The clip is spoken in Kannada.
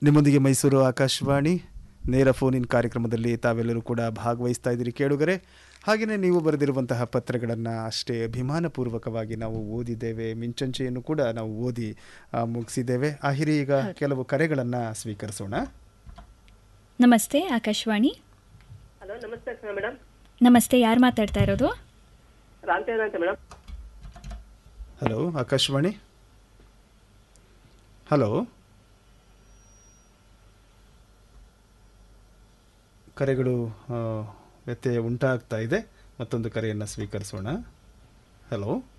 ನಿಮ್ಮೊಂದಿಗೆ ಮೈಸೂರು ಆಕಾಶವಾಣಿ ನೇರ ಫೋನ್ ಇನ್ ಕಾರ್ಯಕ್ರಮದಲ್ಲಿ ತಾವೆಲ್ಲರೂ ಕೂಡ ಭಾಗವಹಿಸ್ತಾ ಇದ್ದೀರಿ ಕೇಳುಗರೆ ಹಾಗೆಯೇ ನೀವು ಬರೆದಿರುವಂತಹ ಪತ್ರಗಳನ್ನು ಅಷ್ಟೇ ಅಭಿಮಾನಪೂರ್ವಕವಾಗಿ ನಾವು ಓದಿದ್ದೇವೆ ಮಿಂಚಂಚೆಯನ್ನು ಕೂಡ ನಾವು ಓದಿ ಆ, ಮುಗಿಸಿದ್ದೇವೆ ಆಹಿರಿ ಈಗ ಕೆಲವು ಕರೆಗಳನ್ನು ಸ್ವೀಕರಿಸೋಣ ನಮಸ್ತೆ ಆಕಾಶವಾಣಿ ಹಲೋ ನಮಸ್ತೆ ಸರ್ ಮೇಡಮ್ ನಮಸ್ತೆ ಯಾರು ಮಾತಾಡ್ತಾ ಇರೋದು ರಾಮಚಂದ್ರ ಅಂತ ಮೇಡಮ್ ಹಲೋ ಆಕಾಶವಾಣಿ ಹಲೋ ಕರೆಗಳು ಆ, ವ್ಯತ್ಯಯ ಉಂಟಾಗ್ತಾ ಇದೆ ಮತ್ತೊಂದು ಕರೆಯನ್ನು ಸ್ವೀಕರಿಸೋಣ ಹಲೋ